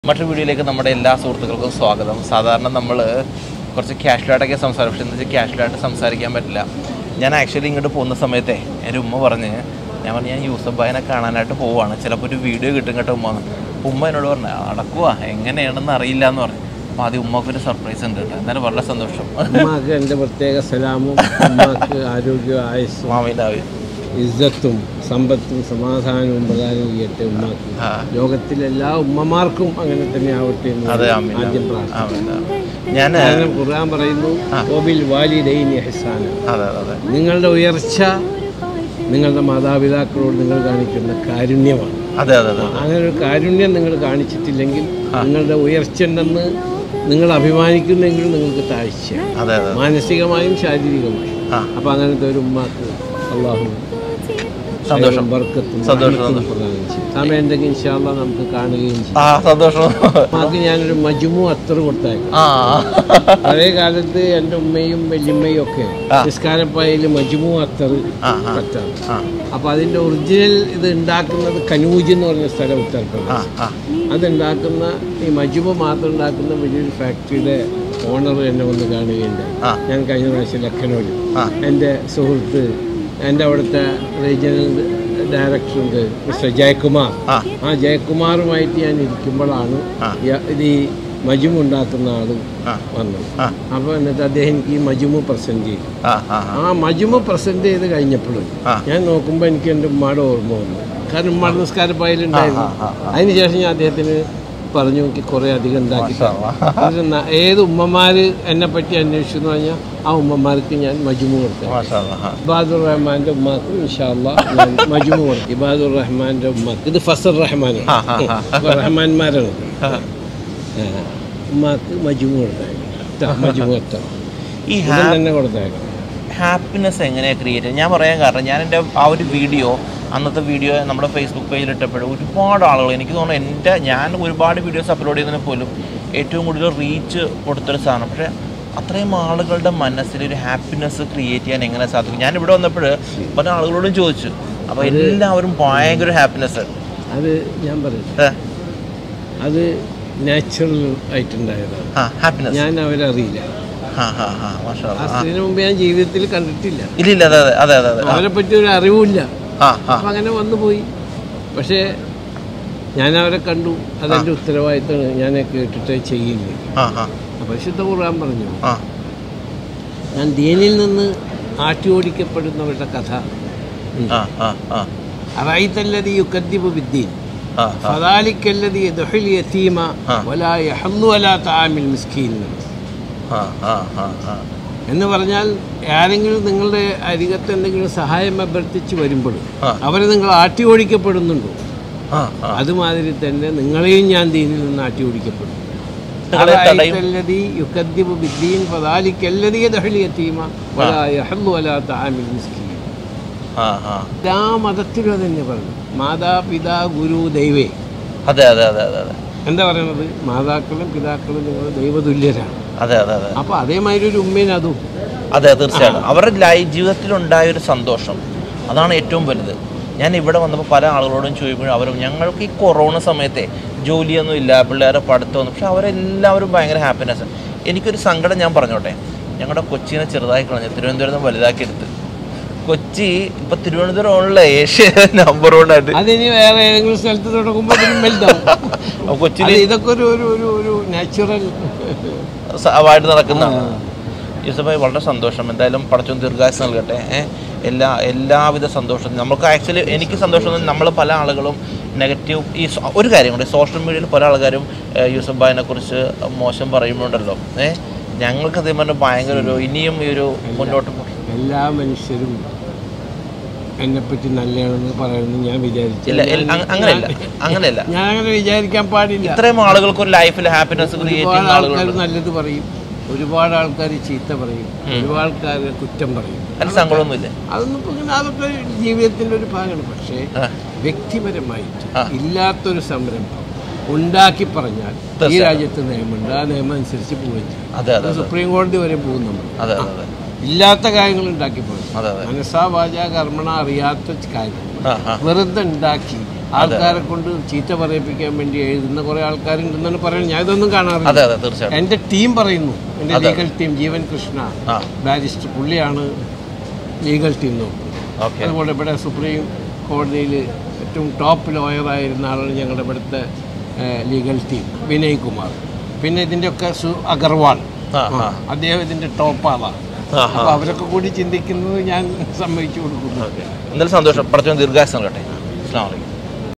മറ്റൊരു വീഡിയോയിലേക്ക് നമ്മുടെ എല്ലാ സുഹൃത്തുക്കൾക്കും സ്വാഗതം സാധാരണ നമ്മൾ കുറച്ച് ക്യാഷ്വലായിട്ടൊക്കെ സംസാരിക്കും പക്ഷേ എന്താ വെച്ചാൽ ക്യാഷ്വലായിട്ട് സംസാരിക്കാൻ പറ്റില്ല ഞാൻ ആക്ച്വലി ഇങ്ങോട്ട് പോകുന്ന സമയത്തെ എൻ്റെ ഉമ്മ പറഞ്ഞ് ഞാൻ പറഞ്ഞു ഞാൻ യൂസഫ് ഭായിനെ കാണാനായിട്ട് പോവാണ് ചിലപ്പോൾ ഒരു വീഡിയോ കിട്ടും കേട്ടോ ഉമ്മ എന്ന് അപ്പോൾ ഉമ്മ എന്നോട് പറഞ്ഞു അടക്കുക എങ്ങനെയാണെന്ന് അറിയില്ല എന്ന് പറഞ്ഞു അപ്പോൾ ആദ്യം ഉമ്മക്കൊരു സർപ്രൈസ് ഉണ്ട് കേട്ടോ എന്നാലും വളരെ സന്തോഷം ഉമ്മാക്ക് എൻ്റെ പ്രത്യേക സലാമും ഉമ്മാക്ക് ആരോഗ്യ ആയുസ്സും മാമിനാവ് ഇജ്ജത്തും സമ്പത്തും സമാധാനവും പ്രദാനം ചെയ്യട്ടെ ഉമ്മാക്ക് ആ ലോകത്തിലെ എല്ലാ ഉമ്മമാർക്കും അങ്ങനെ തന്നെ ആവട്ടെ എന്ന് അതെ ആമീൻ ആദ്യം പ്രാർത്ഥിക്കുന്നു ആമീൻ ഞാൻ കാരണം ഖുർആൻ പറയുന്നു കോബിൽ വാലിദൈനി ഹസാന അതെ അതെ അതെ നിങ്ങളുടെ ഉയർച്ച നിങ്ങളുടെ മാതാപിതാക്കളോട് നിങ്ങൾ കാണിക്കുന്ന കാരുണ്യമാണ് അതെ അതെ അതെ അങ്ങനെ ഒരു കാരുണ്യം നിങ്ങൾ കാണിച്ചിട്ടില്ലെങ്കിൽ നിങ്ങളുടെ ഉയർച്ച ഉണ്ടെന്ന് നിങ്ങൾ അഭിമാനിക്കുന്നെങ്കിൽ നിങ്ങൾക്ക് താഴ്ചയാണ് അതെ അതെ മാനസികമായും ശാരീരികമായും ആ. അപ്പൊ അങ്ങനത്തെ ഒരു ഉമ്മാക്ക് അള്ളാഹു സന്തോഷം ബർക്കത്തും സന്തോഷം, റഹ്മത്തും പ്രദാനം ചെയ്യും സമയം ഉണ്ടെങ്കിൽ ഇൻഷാല്ല നമുക്ക് കാണുകയും ചെയ്യും ആ സന്തോഷം ഉമ്മാക്ക് ഞാനൊരു മജുമു അത്ര കൊടുത്തേക്കാം ആ പഴയ കാലത്ത് എൻ്റെ ഉമ്മയും വല്യമ്മയും ഒക്കെ നിസ്കാരപ്പായയിൽ മജുമു അത്തർ ആ ആ പറ്റാണ് ആ അപ്പൊ അതിന്റെ ഒറിജിനൽ ഇത് ഉണ്ടാക്കുന്നത് കനൂജ് എന്ന് പറഞ്ഞ സ്ഥലം ആ ഉത്തർപ്രദേശ് ആ അതുണ്ടാക്കുന്ന ഈ മജുമ മാത്രം ഉണ്ടാക്കുന്ന വലിയൊരു ഫാക്ടറിയുടെ ഓണർ എന്നെ വന്ന് കാണുകയുണ്ടായി ആ. ഞാൻ കഴിഞ്ഞ പ്രാവശ്യം ലഖനൗവിൽ ആ. എൻ്റെ സുഹൃത്ത് എൻ്റെ അവിടുത്തെ റീജിയണൽ ഡയറക്ടറുണ്ട് മിസ്റ്റർ ജയകുമാർ ആ. ആ ജയകുമാറുമായിട്ട് ഞാൻ ഇരിക്കുമ്പോഴാണ് ആ. യ- ഇത് ഈ മജുമ ഉണ്ടാക്കുന്ന ആള് ആ. വന്നത് ആ. അപ്പോൾ എന്നിട്ട് അദ്ദേഹം എനിക്ക് ഈ മജുമ പ്രസൻറ്റ് ചെയ്തു ആ ആ ആ മജുമ പ്രസന്റ് ചെയ്ത് കഴിഞ്ഞപ്പോഴും ആ. ഞാൻ നോക്കുമ്പോൾ എനിക്ക് എൻ്റെ ഉമ്മയുടെ ഓർമ്മ വന്നു കാരണം ഉമ്മയുടെ നിസ്കാര പായലുണ്ടായിരുന്നു ആ, ആ, അതിനുശേഷം ഞാൻ അദ്ദേഹത്തിന് പറഞ്ഞു എനിക്ക് കുറേ അധികം ഉണ്ടാക്കി മാഷാ അല്ലാ. എന്നിട്ട് ന- ഏത് ഉമ്മമാര് എന്നെ പറ്റി അന്വേഷിച്ചു എന്ന് പറഞ്ഞാൽ ആ ഉമ്മമാർക്ക് ഞാൻ മജുമു കൊടുത്തു മാഷാ അല്ലാ. ആ. ഇബാദുർ റഹ്മാന്റെ ഉമ്മാക്ക് ഇൻഷാല്ല ഞാൻ മജുമു കൊടുത്തു ഇബാദുർ റഹ്മാന്റെ ഉമ്മാക്ക് ഇത് ഫസർ റഹ്മാനാണ് ആ, ആ, ആ. അപ്പൊ റഹ്മാൻമാരാണ് ആ. ആ. ഉമ്മാക്ക് മജുമു കൊടുത്തേക്കാം മജുമു എത്താം ഈ ഇത് തന്നെ കൊടുത്തേക്കാം ഹാപ്പിനെസ് എങ്ങനെയാണ് ക്രിയേറ്റ് ചെയ്യുക ഞാൻ പറയാൻ കാരണം ഞാൻ എൻ്റെ ആ ഒരു വീഡിയോ അന്നത്തെ വീഡിയോ നമ്മുടെ ഫേസ്ബുക്ക് പേജിൽ ഇട്ടപ്പോഴും ഒരുപാട് ആളുകൾ എനിക്ക് തോന്നുന്നു എൻ്റെ ഞാൻ ഒരുപാട് വീഡിയോസ് അപ്ലോഡ് ചെയ്യുന്നതിന് പോലും ഏറ്റവും കൂടുതൽ റീച്ച് കൊടുത്തൊരു സാധനം പക്ഷേ അത്രയും ആളുകളുടെ മനസ്സിൽ ഒരു ഹാപ്പിനെസ് ക്രിയേറ്റ് ചെയ്യാൻ എങ്ങനെ സാധിക്കും ഞാൻ ഇവിടെ വന്നപ്പോൾ പല ആളുകളോടും ചോദിച്ചു അപ്പോൾ എല്ലാവരും ഭയങ്കര ഹാപ്പിനെസ് അത് ഞാൻ പറയും അത് നാച്ചുറൽ ആയിട്ടുണ്ടായതാണ് ആ ഹാപ്പിനെസ് ഞാൻ അവരറിയില്ല ആ ആ ആ മാഷാ ആ അല്ലാ. ആ. സ്ത്രീനെ മുമ്പ് ഞാൻ ജീവിതത്തിൽ കണ്ടിട്ടില്ല ഇല്ല ഇല്ല അതെ അതെ അതെ അതെ അതെ ആ, അവരെ പറ്റി ഒരു അറിവുമില്ല ആ ആ അപ്പം അങ്ങനെ വന്നു പോയി പക്ഷേ ഞാൻ അവരെ കണ്ടു അതെൻ്റെ ഉത്തരവാദിത്തമാണ് ഞാൻ കേട്ടിട്ട് ചെയ്യില്ല ആ ആ പരിശുദ്ധ ഖുർആൻ പറഞ്ഞു ആ ഞാൻ ദീനിൽ നിന്ന് ആട്ടി ഓടിക്കപ്പെടുന്നവരുടെ കഥ ആ ആ ആ അറായിത്തല്ലതി യുക്കദ്ദിബു ബിദ്ദീൻ ആ ആ ഫദാലിക്കല്ലതി യദ്ഹുൽ യതീമ ആ. വലാ യഹല്ലു അലാ തആമിൽ മിസ്കീൻ ആ ആ ആ ആ എന്ന് പറഞ്ഞാൽ ആരെങ്കിലും നിങ്ങളുടെ അരികത്ത് എന്തെങ്കിലും സഹായം അഭ്യർത്ഥിച്ച് വരുമ്പോൾ ആ. അവരെ നിങ്ങൾ ആട്ടി ഓടിക്കപ്പെടുന്നുണ്ടോ ആ ആ അതുമാതിരി തന്നെ നിങ്ങളെയും ഞാൻ ദീനിൽ നിന്ന് ആട്ടി ഓടിക്കപ്പെടും നിങ്ങളെ തടയും. അറായിത്തല്ലതി യുക്കദ്ദിബു ബിദ്ദീൻ ഫദാലിക്കല്ലതി യദ്ഹുൽ യതീമ വലാ യഹല്ലു അലാ തആമിൽ മിസ്കീൻ ആ ആ എല്ലാ മതത്തിലും അത് തന്നെ പറഞ്ഞു മാതാപിതാ ഗുരു ദൈവേ അതെ അതെ അതെ അതെ അതെ എന്താ പറയുന്നത് മാതാക്കളും പിതാക്കളും നിങ്ങൾ ദൈവതുല്യരാണ് അതെ അതെ അതെ അപ്പോൾ അതേമാതിരി ഒരു ഉമ്മേനെ അതും അതെ തീർച്ചയായിട്ടും അവരുടെ ലൈഫ് ജീവിതത്തിലുണ്ടായ ഒരു സന്തോഷം അതാണ് ഏറ്റവും വലുത് ഞാൻ ഇവിടെ വന്നപ്പോൾ പല ആളുകളോടും ചോദിക്കുമ്പോഴും അവരും ഞങ്ങൾക്ക് ഈ കൊറോണ സമയത്തെ ജോലിയൊന്നും ഇല്ല പിള്ളേരെ പഠിത്തമൊന്നും പക്ഷെ അവരെല്ലാവരും ഭയങ്കര ഹാപ്പിനെസ് എനിക്കൊരു സങ്കടം ഞാൻ പറഞ്ഞോട്ടെ ഞങ്ങളുടെ കൊച്ചിനെ ചെറുതായി കളഞ്ഞ് തിരുവനന്തപുരം വലുതാക്കി എടുത്ത് കൊച്ചി ഇപ്പൊ തിരുവനന്തപുരം ഉള്ള ഏഷ്യ നമ്പർ വൺ ആയിട്ട് അതിനി വേറെ ഏതെങ്കിലും സ്ഥലത്ത് തുടങ്ങുമ്പോൾ ഇതിനും വലുതാവും അപ്പൊ കൊച്ചിയിൽ അത് ഇതൊക്കെ ഒരു ഒരു ഒരു ഒരു നാച്ചുറൽ ആയിട്ട് നടക്കുന്നതാണ് യൂസഫായി വളരെ സന്തോഷം എന്തായാലും പടച്ചോൻ ദീർഘായുസ് നൽകട്ടെ ഏ? എല്ലാ എല്ലാവിധ സന്തോഷം നമുക്ക് ആക്ച്വലി എനിക്ക് സന്തോഷം നമ്മൾ പല ആളുകളും നെഗറ്റീവ് ഈ സോ- ഒരു കാര്യം കൂടി സോഷ്യൽ മീഡിയയിൽ പല ആൾക്കാരും ഏ, യൂസഫ് ഭായിനെ കുറിച്ച് മോശം പറയുമ്പോണ്ടല്ലോ ഏഹ് ഞങ്ങൾക്ക് അതേ പറഞ്ഞാൽ ഭയങ്കര ഒരു ഇനിയും ഈ ഒരു മുന്നോട്ട് പോ- എല്ലാ മനുഷ്യരും എന്നെപ്പറ്റി നല്ലതാണെന്ന് പറയുന്നത് ഞാൻ വിചാരിച്ചു ഇല്ല ഇല്ല, അങ്ങ- അങ്ങനെയല്ല അങ്ങനെയല്ല ഞാൻ അങ്ങനെ വിചാരിക്കാൻ പാടില്ല ഇത്രയും ആളുകൾക്ക് ഒരു ലൈഫിൽ ഹാപ്പിനെസ് ക്രിയേറ്റ് ഒരുപാട് ചെയ്യുന്ന ആൾക്കാർ ആളുകളുണ്ട് നല്ലത് പറയും ഒരുപാട് ആൾക്കാർ ചീത്ത പറയും ഒരുപാട് ആൾക്കാർ കുറ്റം പറയും അതിന് സങ്കടമൊന്നുമില്ല അതൊന്നും ഇപ്പൊ ഇങ്ങനെ അതൊക്കെ ജീവിതത്തിന്റെ ഒരു ഭാഗമാണ് പക്ഷേ ആ. വ്യക്തിപരമായിട്ട് ആ. ഇല്ലാത്തൊരു സംരംഭം ഉണ്ടാക്കി പറഞ്ഞാൽ ഈ തീർച്ചയായും. രാജ്യത്ത് നിയമമുണ്ട് ആ നിയമം അനുസരിച്ച് പോവുകയും ചെയ്യും അതെ അതെ അത് സുപ്രീം കോടതി വരെ പോകും നമ്മൾ അതെ അതെ അതെ ഇല്ലാത്ത കാര്യങ്ങൾ ഉണ്ടാക്കി പോകും അതെ അതെ മനസ്സാ വാച കർമ്മണ അറിയാത്ത കാര്യങ്ങൾ ആ ആ വെറുതെ ഉണ്ടാക്കി ആൾക്കാരെ കൊണ്ട് ചീത്ത പറയിപ്പിക്കാൻ വേണ്ടി എഴുതുന്ന കുറേ ആൾക്കാരുണ്ടെന്നാണ് പറയുന്നത് ഞാൻ ഇതൊന്നും കാണാറില്ല അതെ അതെ തീർച്ചയായിട്ടും എൻ്റെ ടീം പറയുന്നു എൻ്റെ ലീഗൽ ടീം ജീവൻ കൃഷ്ണ ആ ബാരിസ്റ്റർ പുള്ളിയാണ് ലീഗൽ ടീം നോക്കുന്നത് ഓക്കെ അതുപോലെ ഇവിടെ സുപ്രീം കോടതിയിൽ ഏറ്റവും ടോപ്പ് ലോയറായിരുന്ന ആളാണ് ഞങ്ങളുടെ ഇവിടുത്തെ ലീഗൽ ടീം വിനയ് കുമാർ പിന്നെ ഇതിൻ്റെയൊക്കെ സു അഗർവാൾ ആ ആ അദ്ദേഹം ഇതിൻ്റെ ടോപ്പ് ആളാണ് ആ അപ്പോൾ അവരൊക്കെ കൂടി ചിന്തിക്കുന്നത് ഞാൻ സമ്മതിച്ചു കൊടുക്കുന്നു ഓക്കെ എന്തായാലും സന്തോഷം പഠിച്ചോ ദീർഘായുസ് നൽകട്ടെ അസ്സാം വലൈക്കും